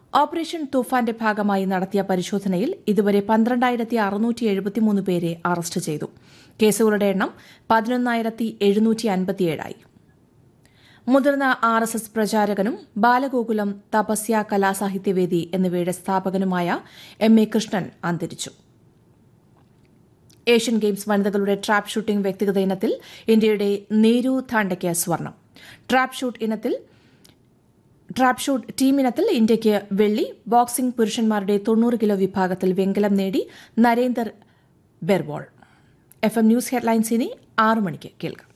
operation തൂഫാന്റെ ഭാഗമായി നടത്തിയ പരിശോധനയിൽ ഇതുവരെ പന്ത്രണ്ടായിരത്തി അറുന്നൂറ്റി എഴുപത്തിമൂന്ന് പേരെ അറസ്റ്റ് ചെയ്തു കേസുകളുടെ എണ്ണം പതിനൊന്നായിരത്തി എഴുന്നൂറ്റി അൻപത്തിയേഴായി മുതിർന്ന ആർ എസ് എസ് പ്രചാരകനും ബാലഗോകുലം തപസ്യ കലാസാഹിത്യവേദി എന്നിവയുടെ സ്ഥാപകനുമായ എം എ കൃഷ്ണൻ അന്തരിച്ചു ഏഷ്യൻ ഗെയിംസ് വനിതകളുടെ ട്രാപ്പ് ഷൂട്ടിംഗ് വ്യക്തിഗത ഇനത്തിൽ ഇന്ത്യയുടെ നീരു താണ്ടയ്ക്ക് സ്വർണം ട്രാപ്പ് ഷൂട്ട് ഇനത്തിൽ ട്രാപ്പ് ഷൂട്ട് ടീം ഇനത്തിൽ ഇന്ത്യയ്ക്ക് വെള്ളി ബോക്സിംഗ് പുരുഷന്മാരുടെ തൊണ്ണൂറ് കിലോ വിഭാഗത്തിൽ വെങ്കലം നേടി Narender Berwal F M news headlines ഇനി ആറു മണിക്ക് കേൾക്കാം